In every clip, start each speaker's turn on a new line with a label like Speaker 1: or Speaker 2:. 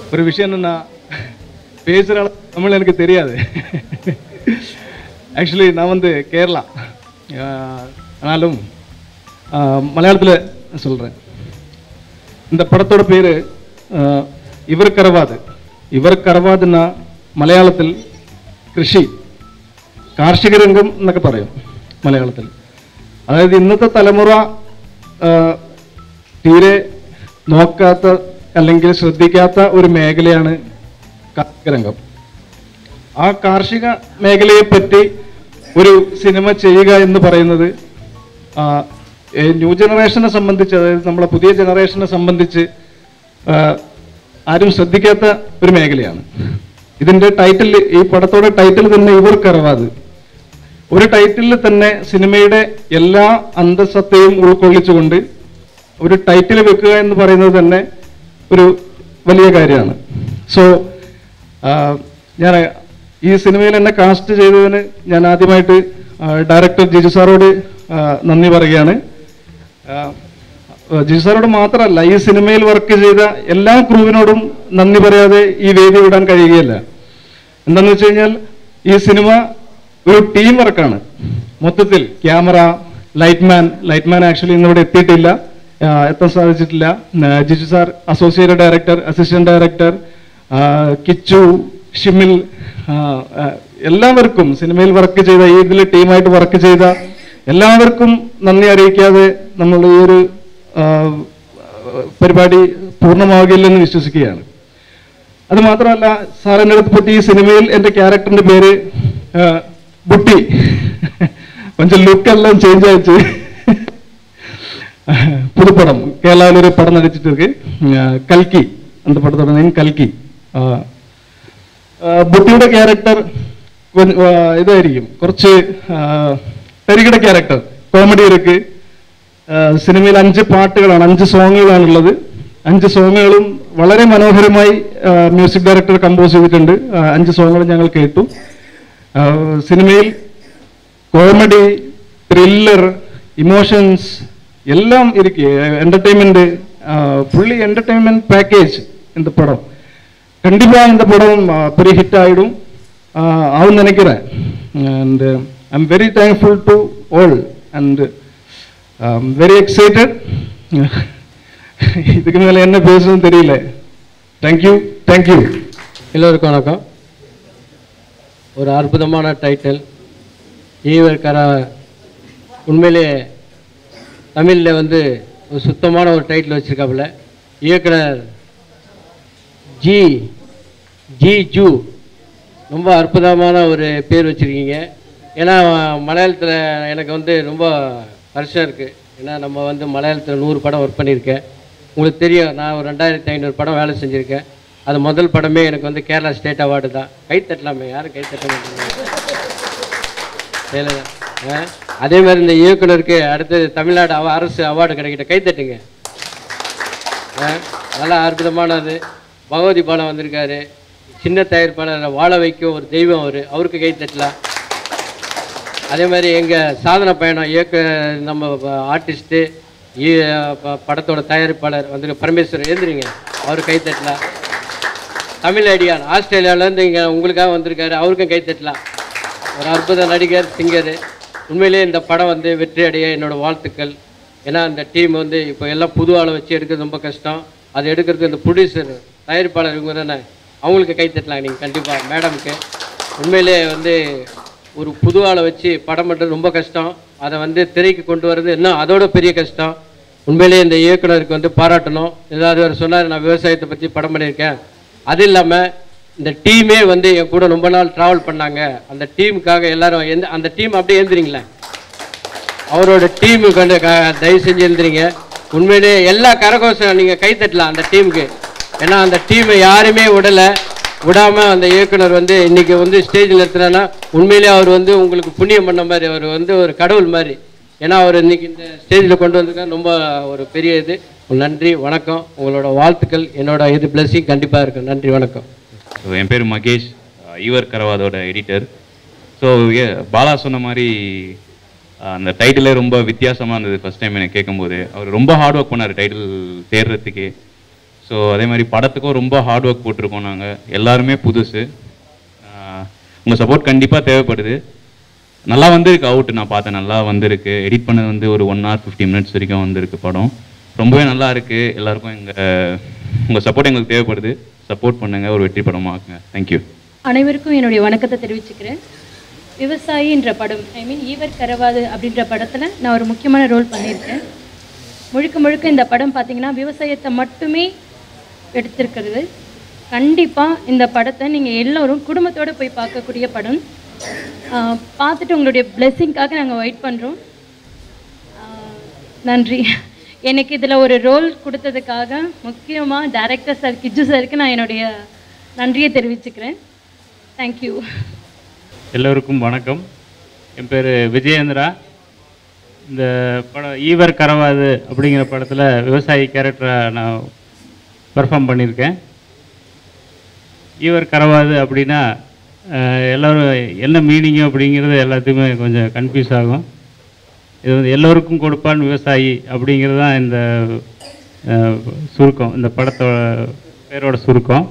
Speaker 1: ஒரு விஷயம் என்னன்னா பேசுகிற அளவு தமிழ் எனக்கு தெரியாது ஆக்சுவலி நான் வந்து கேரளா ஆஹ், ஆனாலும் மலையாளத்தில் சொல்கிறேன் இந்த படத்தோட பேர் ഇവർ കറവാത് ഇവർ കറവാത് എന്ന മലയാളത്തിൽ കൃഷി കാർഷിക രംഗം എന്നൊക്കെ പറയും മലയാളത്തിൽ അതായത് ഇന്നത്തെ തലമുറ ആ, തീരെ നോക്കാത്ത അല്ലെങ്കിൽ ശ്രദ്ധിക്കാത്ത ഒരു മേഖലയാണ് കാർഷിക രംഗം ആ കാർഷിക മേഖലയെ പറ്റി ഒരു സിനിമ ചെയ്യുക എന്ന് പറയുന്നത് ആ, ഏ, ന്യൂ ജനറേഷനെ സംബന്ധിച്ച് അതായത് നമ്മളെ പുതിയ ജനറേഷനെ സംബന്ധിച്ച് ആ, ആരും ശ്രദ്ധിക്കാത്ത ഒരു മേഖലയാണ് ഇതിന്റെ ടൈറ്റിൽ ഈ പടത്തോടെ ടൈറ്റിൽ തന്നെ ഇവർ കറവാത് ഒരു ടൈറ്റിലിൽ തന്നെ സിനിമയുടെ എല്ലാ അന്തസത്തയും ഉൾക്കൊള്ളിച്ചുകൊണ്ട് ഒരു ടൈറ്റിൽ വെക്കുക എന്ന് പറയുന്നത് തന്നെ ഒരു വലിയ കാര്യമാണ് സോ ഞാൻ ഈ സിനിമയിൽ എന്നെ കാസ്റ്റ് ചെയ്തതിന് ഞാൻ ആദ്യമായിട്ട് ഡയറക്ടർ ജിജു സാറോട് ആ, നന്ദി പറയുകയാണ് ആ, ജിജു സാറോട് മാത്രമല്ല ഈ സിനിമയിൽ വർക്ക് ചെയ്ത എല്ലാ ക്രൂവിനോടും നന്ദി പറയാതെ ഈ വേദി വിടാൻ കഴിയുകയില്ല എന്താണെന്ന് വെച്ച് കഴിഞ്ഞാൽ ഈ സിനിമ ഒരു ടീം വർക്കാണ് മൊത്തത്തിൽ ക്യാമറ ലൈറ്റ്മാൻ ലൈറ്റ്മാൻ ആക്ച്വലി ഇന്നിവിടെ എത്തിയിട്ടില്ല ആ, എത്താൻ സാധിച്ചിട്ടില്ല ആ, Jiju sir associate director assistant director ആ, കിച്ചു ഷിമിൽ ആ, ആ, എല്ലാവർക്കും സിനിമയിൽ വർക്ക് ചെയ്ത ഈ ഇതിൽ ടീമായിട്ട് വർക്ക് ചെയ്ത എല്ലാവർക്കും നന്ദി അറിയിക്കാതെ നമ്മൾ ഈ ഒരു ആ, പരിപാടി പൂർണ്ണമാകില്ലെന്ന് വിശ്വസിക്കുകയാണ് അത് മാത്രമല്ല സാർ എൻ്റെ അടുത്ത് പറ്റി ഈ സിനിമയിൽ എൻ്റെ ക്യാരക്ടറിന്റെ പേര് ആ, ബുട്ടി கொஞ்சம் லுக் எல்லாம் சேஞ்ச் ஆயிடுச்சு புதுப்படம் கேரளாவில் ஒரு படம் நடிச்சிட்டு இருக்கு அஹ் கல்கி அந்த படத்தோட நேம் கல்கி அஹ் அஹ் ബുട്ടിയുടെ ക്യാരക്ടർ ഇതായിരിക്കും കുറച്ച് തരികിട ക്യാരക്ടർ കോമഡി ഇருக்கு ആഹ് സിനിമയിൽ അഞ്ച് പാട്ടുകളാണ് അഞ്ച് സോങ്ങുകളാണ് ഉള്ളത് അഞ്ച് സോങ്ങുകളും വളരെ മനോഹരമായി മ്യൂസിക് ഡയറക്ടർ കമ്പോസ് ചെയ്തിട്ടുണ്ട് ആഹ് അഞ്ച് സോങ്ങുകൾ ഞങ്ങൾ കേട്ടു ആഹ് സിനിമയിൽ കോമഡി ത്രില്ലർ ഇമോഷൻസ് எல்லாம் இருக்கு என்டர்டைன்மெண்ட் ஃபுல்லி என்டர்டைன்மெண்ட் பேக்கேஜ் இந்த படம் கண்டிப்பா இந்த படம் ஆஹ், பெரிய ஹிட் ஆயிடும் ஆஹ், ஆகும்னு நினைக்கிறேன் and I am very thankful to all and very excited இதுக்கு மேல என்ன பேசணும்னு தெரியல தேங்க்யூ தேங்க்யூ
Speaker 2: எல்லோருக்கும் வணக்கம் ஒரு அற்புதமான டைட்டில் ஈவர் கர உண்மையிலே தமிழில் வந்து ஒரு சுத்தமான ஒரு டைட்டில் வச்சுருக்காப்புல இயக்குனர் ஜி ஜி ஜூ ரொம்ப அற்புதமான ஒரு பேர் வச்சுருக்கீங்க ஏன்னா மலையாளத்தில் எனக்கு வந்து ரொம்ப வருஷம் இருக்குது ஏன்னா நம்ம வந்து மலையாளத்தில் நூறு படம் ஒர்க் பண்ணியிருக்கேன் உங்களுக்கு தெரியும் நான் ஒரு ரெண்டாயிரத்தி ஐநூறு படம் வேலை செஞ்சுருக்கேன் அது முதல் படமே எனக்கு வந்து கேரளா ஸ்டேட் அவார்டு தான் கை தட்டலாமே யாரும் கை தட்ட மாட்டாங்க சரிதான். ஆ? அதே மாதிரி இந்த இயக்குனருக்கு அடுத்தது தமிழ்நாடு அவ அரசு அவார்டு கிடைக்கிட்ட கை தட்டுங்க ஆ? நல்லா அற்புதமானது பகவதி பாலம் வந்திருக்காரு சின்ன தயாரிப்பாளரை வாழ வைக்கும் ஒரு தெய்வம் அவர் அவருக்கு கை தட்டலாம் அதே மாதிரி எங்கள் சாதனை பயணம் இயக்க நம்ம ஆர்டிஸ்ட்டு படத்தோட தயாரிப்பாளர் வந்து பரமேஸ்வரர் எழுந்துறீங்க அவர் கை தட்டலாம் தமிழ் அடியான் ஆஸ்திரேலியாவிலேருந்து இங்கே உங்களுக்காக வந்திருக்காரு அவருக்கும் கை தட்டலாம் ஒரு அற்புத நடிகர் சிங்கர் உண்மையிலேயே இந்த படம் வந்து வெற்றி அடைய என்னோட வாழ்த்துக்கள் ஏன்னா இந்த டீம் வந்து இப்போ எல்லாம் புது ஆளை வச்சு எடுக்கிறது ரொம்ப கஷ்டம் அது எடுக்கிறதுக்கு இந்த ப்ரொடியூசர் தயாரிப்பாளர் இவங்க தானே அவங்களுக்கு கை தட்டலாம் நீங்கள் கண்டிப்பாக மேடம்க்கு உண்மையிலே வந்து ஒரு புது ஆளை வச்சு படம் பண்ணுறது ரொம்ப கஷ்டம் அதை வந்து திரைக்கு கொண்டு வர்றது இன்னும் அதோட பெரிய கஷ்டம் உண்மையிலேயே இந்த இயக்குனருக்கு வந்து பாராட்டணும் ஏதாவது அவர் சொன்னார் நான் விவசாயத்தை பற்றி படம் பண்ணியிருக்கேன் அது இல்லாமல் இந்த டீமே வந்து என் கூட ரொம்ப நாள் ட்ராவல் பண்ணாங்க அந்த டீமுக்காக எல்லாரும் எந்த அந்த டீம் அப்படியே எழுந்துறீங்களே அவரோட டீமு கண்டு க- தயவு செஞ்சு எழுந்துறீங்க உண்மையிலேயே எல்லா கரகோஷம் நீங்கள் கை தட்டலாம் அந்த டீமுக்கு ஏன்னா அந்த டீமை யாருமே விடலை விடாம அந்த இயக்குனர் வந்து இன்னைக்கு வந்து ஸ்டேஜில் நிறுத்தினா உண்மையிலேயே அவர் வந்து உங்களுக்கு புண்ணியம் பண்ண மாதிரி அவர் வந்து ஒரு கடவுள் மாதிரி ஏன்னா அவர் இன்னைக்கு இந்த ஸ்டேஜில் கொண்டு வந்திருக்காரு ரொம்ப ஒரு பெரிய இது நன்றி வணக்கம் உங்களோட வாழ்த்துக்கள் என்னோட இது பிளஸிங் கண்டிப்பாக இருக்கும் நன்றி வணக்கம்
Speaker 3: ஸோ என் பேர் மகேஷ் அஹ் ஈவர் கரவாதோட எடிட்டர் ஸோ பாலா சொன்ன மாதிரி அஹ் அந்த டைட்டிலே ரொம்ப வித்தியாசமாக இருந்தது ஃபர்ஸ்ட் டைம் எனக்கு கேட்கும்போது அவர் ரொம்ப ஹார்ட் ஒர்க் பண்ணார் டைட்டில் தேடுறதுக்கே ஸோ அதே மாதிரி படத்துக்கும் ரொம்ப ஹார்ட் ஒர்க் போட்டிருக்கோம் நாங்கள் எல்லாருமே புதுசு உங்கள் சப்போர்ட் கண்டிப்பாக தேவைப்படுது நல்லா வந்திருக்கு அவுட் நான் பார்த்தேன் நல்லா வந்திருக்கு எடிட் பண்ணது வந்து ஒரு ஒன் ஹவர் ஃபிஃப்டி மினிட்ஸ் வரைக்கும் வந்திருக்கு படம் ரொம்பவே நல்லா இருக்கு எல்லாருக்கும் எங்கள் உங்கள் சப்போர்ட் எங்களுக்கு தேவைப்படுது சப்போர்ட் பண்ணுங்க ஒரு வெற்றி படமாக்குங்க தேங்க்யூ
Speaker 4: அனைவருக்கும் என்னுடைய வணக்கத்தை தெரிவிச்சுக்கிறேன் விவசாயின்ற படம் ஐ மீன் ஈவர் கரவாது அப்படின்ற படத்தில் நான் ஒரு முக்கியமான ரோல் பண்ணியிருக்கேன் முழுக்க முழுக்க இந்த படம் பார்த்தீங்கன்னா விவசாயத்தை மட்டுமே எடுத்திருக்கிறது கண்டிப்பாக இந்த படத்தை நீங்கள் எல்லோரும் குடும்பத்தோடு போய் பார்க்கக்கூடிய படம் ஆஹ் பார்த்துட்டு உங்களுடைய பிளெஸ்ஸிங்காக நாங்கள் வெயிட் பண்ணுறோம் நன்றி எனக்கு இதில் ஒரு ரோல் கொடுத்ததுக்காக முக்கியமாக டைரக்டர் சார் கிஜு சாருக்கு நான் என்னுடைய நன்றியை தெரிவிச்சுக்கிறேன் தேங்க்யூ
Speaker 5: எல்லோருக்கும் வணக்கம் என் பேர் விஜயேந்திரா இந்த படம் ஈவர் கரவாது அப்படிங்கிற படத்தில் விவசாயி கேரக்டரை நான் பெர்ஃபார்ம் பண்ணியிருக்கேன் ஈவர் கரவாது அப்படின்னா அஹ், எல்லோரும் என்ன மீனிங்கு அப்படிங்கிறது எல்லாத்துக்குமே கொஞ்சம் கன்ஃபியூஸ் ஆகும் இது வந்து எல்லோருக்கும் கொடுப்பான் விவசாயி அப்படிங்கிறது தான் இந்த அஹ், சுருக்கம் இந்த படத்தோட பேரோட சுருக்கம்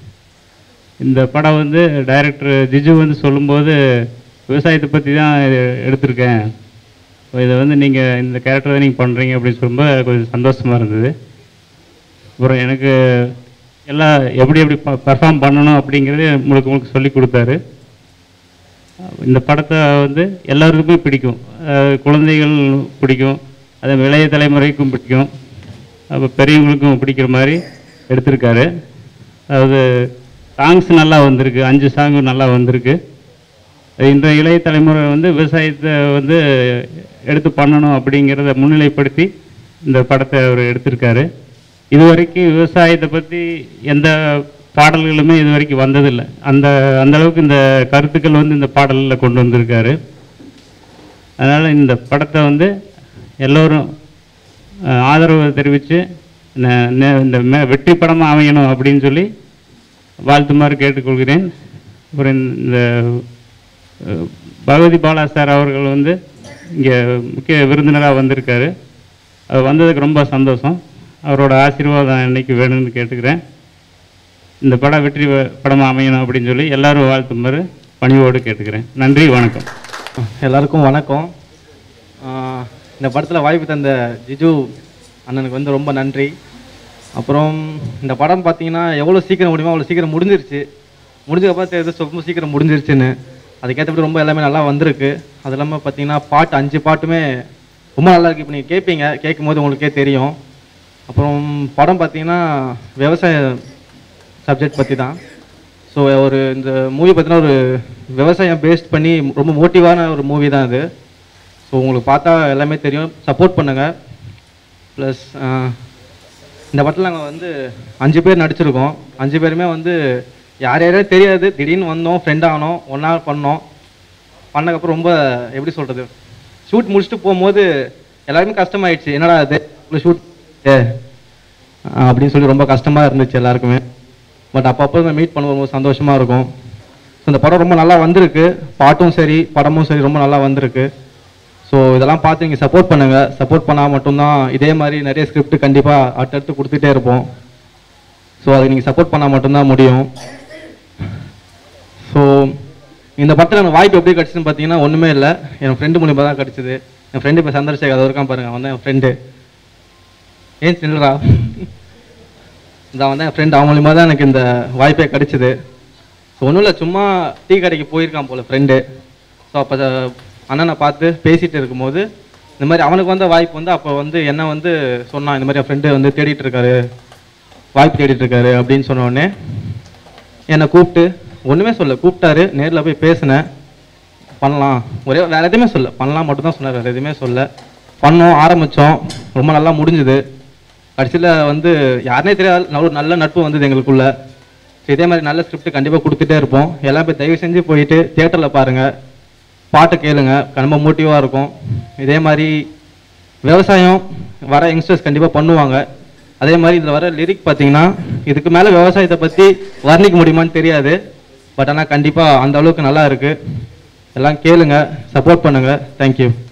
Speaker 5: இந்த படம் வந்து டைரக்டர் ஜிஜு வந்து சொல்லும்போது விவசாயத்தை பற்றி தான் இது எடுத்திருக்கேன் இதை வந்து நீங்கள் இந்த கேரக்டரை நீங்கள் பண்ணுறீங்க அப்படின்னு சொல்லும்போது கொஞ்சம் சந்தோஷமாக இருந்தது அப்புறம் எனக்கு எல்லாம் எப்படி எப்படி பர்ஃபார்ம் பண்ணணும் அப்படிங்கிறது முழுக்க முழுக்க சொல்லி கொடுத்தாரு இந்த படத்தை வந்து எல்லாருக்குமே பிடிக்கும் அஹ் குழந்தைகள் பிடிக்கும் அதே இளைய தலைமுறைக்கும் பிடிக்கும் அப்போ பெரியவங்களுக்கும் பிடிக்கிற மாதிரி எடுத்திருக்காரு அதாவது சாங்ஸ் நல்லா வந்திருக்கு அஞ்சு சாங்கு நல்லா வந்திருக்கு இன்றைய இளைய தலைமுறை வந்து விவசாயத்தை வந்து எடுத்து பண்ணணும் அப்படிங்கிறத முன்னிலைப்படுத்தி இந்த படத்தை அவர் எடுத்திருக்காரு இது வரைக்கும் விவசாயத்தை பற்றி எந்த பாடல்களுமே இது வரைக்கும் வந்ததில்லை அந்த அந்த அளவுக்கு இந்த கருத்துக்கள் வந்து இந்த பாடலில் கொண்டு வந்திருக்காரு அதனால் இந்த படத்தை வந்து எல்லோரும் அஹ், ஆதரவு தெரிவித்து இந்த மே- வெற்றி படமாக அமையணும் அப்படின்னு சொல்லி வாழ்த்துமாறு கேட்டுக்கொள்கிறேன் அப்புறம் இந்த அஹ், பகவதி பாலா சார் அவர்கள் வந்து இங்கே முக்கிய விருந்தினராக வந்திருக்காரு அது வந்ததுக்கு ரொம்ப சந்தோஷம் அவரோட ஆசீர்வாதம் இன்னைக்கு வேணும்னு கேட்டுக்கிறேன் இந்த படம் வெற்றி ப- படமா அமையணும் அப்படின்னு சொல்லி எல்லாரும் வாழ்த்துமாறு பணிவோடு கேட்டுக்கிறேன் நன்றி வணக்கம்
Speaker 6: எல்லாருக்கும் வணக்கம் ஆஹ் இந்த படத்தில் வாய்ப்பு தந்த ஜிஜு அண்ணனுக்கு வந்து ரொம்ப நன்றி அப்புறம் இந்த படம் பார்த்தீங்கன்னா எவ்வளோ சீக்கிரம் முடியுமோ அவ்வளோ சீக்கிரம் முடிஞ்சிருச்சு முடிஞ்சதுக்கப்புறம் தெரியுது ரொம்ப சீக்கிரம் முடிஞ்சிருச்சுன்னு அதுக்கேற்றபடி ரொம்ப எல்லாமே நல்லா வந்திருக்கு அது இல்லாமல் பார்த்தீங்கன்னா பாட்டு அஞ்சு பாட்டுமே ரொம்ப நல்லா இருக்கு இப்போ நீங்கள் கேட்பீங்க கேட்கும்போது உங்களுக்கே தெரியும் அப்புறம் படம் பார்த்தீங்கன்னா விவசாய சப்ஜெக்ட் பற்றி தான் ஸோ ஒரு இந்த மூவி பார்த்தீங்கன்னா ஒரு விவசாயம் பேஸ்ட் பண்ணி ரொம்ப மோட்டிவான ஒரு மூவி தான் இது ஸோ உங்களுக்கு பார்த்தா எல்லாமே தெரியும் சப்போர்ட் பண்ணுங்கள் ப்ளஸ் இந்த படத்தில் நாங்கள் வந்து அஞ்சு பேர் நடிச்சிருக்கோம் அஞ்சு பேருமே வந்து யார் யாரே தெரியாது திடீர்னு வந்தோம் ஃப்ரெண்ட் ஆனோம் ஒன்றா பண்ணோம் பண்ணதுக்கப்புறம் ரொம்ப எப்படி சொல்கிறது ஷூட் முடிச்சுட்டு போகும்போது எல்லாருமே கஷ்டமாயிடுச்சு என்னடா இது இவ்வளோ ஷூட் அப்படின்னு சொல்லி ரொம்ப கஷ்டமாக இருந்துச்சு எல்லாருக்குமே பட் அப்பப்போ மீட் பண்ணும்போது சந்தோஷமாக இருக்கும் ஸோ இந்த படம் ரொம்ப நல்லா வந்திருக்கு பாட்டும் சரி படமும் சரி ரொம்ப நல்லா வந்திருக்கு ஸோ இதெல்லாம் பார்த்து நீங்கள் சப்போர்ட் பண்ணுங்கள் சப்போர்ட் பண்ணால் மட்டும்தான் இதே மாதிரி நிறைய ஸ்கிரிப்ட் கண்டிப்பாக அடுத்தடுத்து கொடுத்துட்டே இருப்போம் ஸோ அதுக்கு நீங்கள் சப்போர்ட் பண்ணால் மட்டும்தான் முடியும் ஸோ இந்த படத்தில் எனக்கு வாய்ப்பு எப்படி கிடச்சுன்னு பார்த்தீங்கன்னா ஒன்றுமே இல்லை என் ஃப்ரெண்டு மூலியமாக தான் கிடச்சிது என் ஃப்ரெண்டு இப்போ சந்திரசேகர் அது இருக்கான் பாருங்க அவன் தான் என் ஃப்ரெண்டு ஏன் சில்லறா இதான் வந்து என் ஃப்ரெண்ட் அவன் மூலியமாக தான் எனக்கு இந்த வாய்ப்பே கிடச்சிது ஸோ ஒன்றும் இல்லை சும்மா டீ கடைக்கு போயிருக்கான் போல் ஃப்ரெண்டு ஸோ அப்போ அண்ணனை பார்த்து பேசிகிட்டு இருக்கும்போது இந்த மாதிரி அவனுக்கு வந்த வாய்ப்பு வந்து அப்போ வந்து என்ன வந்து சொன்னான் இந்த மாதிரி என் ஃப்ரெண்டு வந்து தேடிட்டு இருக்காரு வாய்ப்பு தேடிட்டு இருக்காரு அப்படின்னு சொன்ன உடனே என்னை கூப்பிட்டு ஒன்றுமே சொல்ல கூப்பிட்டாரு நேரில் போய் பேசினேன் பண்ணலாம் ஒரே வேறு எதுவுமே சொல்ல பண்ணலாம் மட்டும் தான் சொன்னார் வேறு எதுவுமே சொல்ல பண்ணோம் ஆரம்பித்தோம் ரொம்ப நல்லா முடிஞ்சுது கடைசியில் வந்து யாருனே தெரியாது நல்ல ஒரு நல்ல நட்பு வந்தது எங்களுக்குள்ள ஸோ இதே மாதிரி நல்ல ஸ்கிரிப்ட் கண்டிப்பாக கொடுத்துட்டே இருப்போம் எல்லாம் போய் தயவு செஞ்சு போயிட்டு தியேட்டரில் பாருங்கள் பாட்டு கேளுங்க ரொம்ப மோட்டிவாக இருக்கும் இதே மாதிரி விவசாயம் வர யங்ஸ்டர்ஸ் கண்டிப்பாக பண்ணுவாங்க அதே மாதிரி இதில் வர லிரிக் பார்த்தீங்கன்னா இதுக்கு மேலே விவசாயத்தை பற்றி வர்ணிக்க முடியுமான்னு தெரியாது பட் ஆனால் கண்டிப்பாக அந்த அளவுக்கு நல்லா இருக்குது எல்லாம் கேளுங்க சப்போர்ட் பண்ணுங்கள் தேங்க்யூ